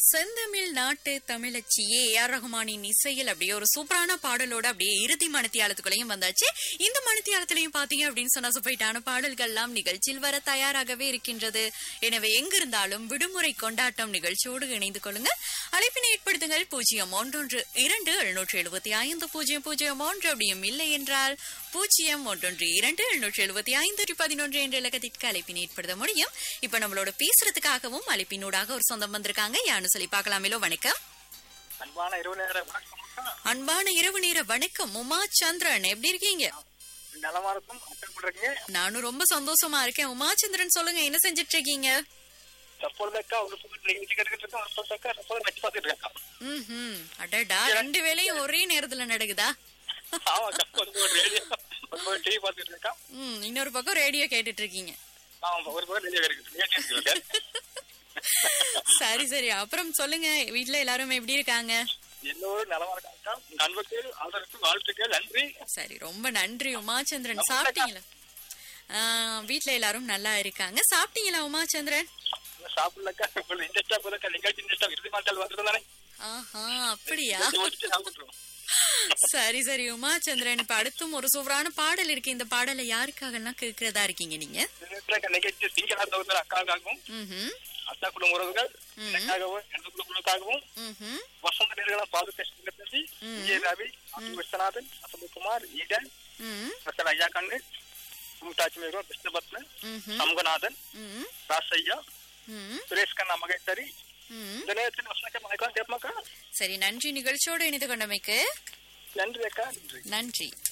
செந்தமிழ் நாட்டு தமிழச்சியே ஏஆர் ரஹ்மானின் இசையில் அப்படியே ஒரு சூப்பரான பாடலோட அப்படியே இறுதி மணித்தியாலத்துக்குள்ளேயும் வந்தாச்சு இந்த மணித்தியாலத்திலையும் பாத்தீங்க அப்படின்னு சொன்னா சூப்பரான பாடல்கள்லாம் நிகழ்ச்சியில் வர தயாராகவே இருக்கின்றது எனவே எங்கிருந்தாலும் விடுமுறை கொண்டாட்டம் நிகழ்ச்சியோடு இணைந்து கொள்ளுங்க அழைப்பினை ஏற்படுத்துங்கள் பூஜ்ஜியம் ஒன்றொன்று இரண்டு எழுநூற்றி எழுபத்தி ஐந்து பூஜ்ஜியம் பூஜ்ஜியம் ஒன்று அப்படியும் இல்லை என்றால் பூஜ்ஜியம் ஒன்றொன்று இரண்டு எழுநூற்றி எழுபத்தி ஐந்து பதினொன்று என்ற இலக்கத்திற்கு அழைப்பினை ஏற்படுத்த முடியும் இப்ப நம்மளோட பேசுறதுக்காகவும் அழைப்பினூடாக ஒரு சொந்தம் வந்திருக்காங்க யானு சொல்லி பார்க்கலாமேலோ வணக்கம் அன்பான இரவு நேர வணக்கம் அக்கா. அன்பான இரவு நேர வணக்கம் உமா சந்திரன் எப்படி இருக்கீங்க நலமா இருக்கும் அக்கா இருக்கீங்க நானும் ரொம்ப சந்தோஷமா இருக்கேன் உமா சந்திரன் சொல்லுங்க என்ன செஞ்சிட்டு இருக்கீங்க தற்பொழுது அக்கா ஒரு புது நிகழ்ச்சி கேட்டுக்கிட்டு இருக்கேன் ஒரு புது அக்கா தற்போது வச்சு பார்த்துட்டு இருக்கேன் ம் அடடா ரெண்டு வேலையும் ஒரே நேரத்துல நடக்குதா ஆமா அக்கா ஒரு போது ரேடியோ ஒரு போது டிவி பார்த்துட்டு இருக்கேன் ம் இன்னொரு பக்கம் ரேடியோ கேட்டுட்டு இருக்கீங்க ஆமா ஒரு போது ரேடியோ இருக்குது ரேடியோ இருக்கேன் சரி சரி அப்புறம் சொல்லுங்க வீட்ல எல்லாரும் எப்படி இருக்காங்க எல்லோரும் நலமா இருக்காங்க உங்க அன்புக்கு ஆதரவுக்கு வாழ்த்துக்கள் நன்றி சரி ரொம்ப நன்றி உமாச்சந்திரன் சாப்பிட்டீங்களா ஆ, வீட்ல எல்லாரும் நல்லா இருக்காங்க சாப்பிட்டீங்களா உமாச்சந்திரன் இன்னும் சாப்பிடலக்கா இப்போ இன்ட்ரெஸ்டா போதக்கா நிகழ்ச்சி இன்ட்ரெஸ்டா இறுதி மாட்டல் வந்துருந்தானே ஆஹா அப்படியா முடிச்சு சாப்பிட்டுருவோம் சரி சரி உமாச்சந்திரன் இப்ப அடுத்தும் ஒரு சூப்பரான பாடல் இருக்கு இந்த பாடலை யாருக்காகலாம் கேட்கறதா இருக்கீங்க நீங்க இந்த நிகழ்ச்சி சிங்கள தகுந்த அக்காவுக்காகவும் ம்ஹும், அத்தா குடும்ப உறவுகள் எனக்காகவும் எந்த குடும்பங்களுக்காகவும் ம்ஹும், வசந்த நிறுவன பாதுகா சிங்கத்தம்பி விஜய் ரவி அப்துல் விஸ்வநாதன் வசந்தகுமார் ஈடன் ம், டாக்டர் ஐயா கண்ணு மும்தாஜ் மேகம் கிருஷ்ணபத்மன் ம்ஹும், சமுகநாதன் ம், ராசையா ம், சுரேஷ் கண்ணா மகேஸ்வரி ம். இந்த நேரத்தில் வசனக்க மனைக்கலாம் கேட்பாக்கா சரி நன்றி நிகழ்ச்சியோடு இணைந்து கொண்டமைக்கு நன்றி அக்கா நன்றி நன்றி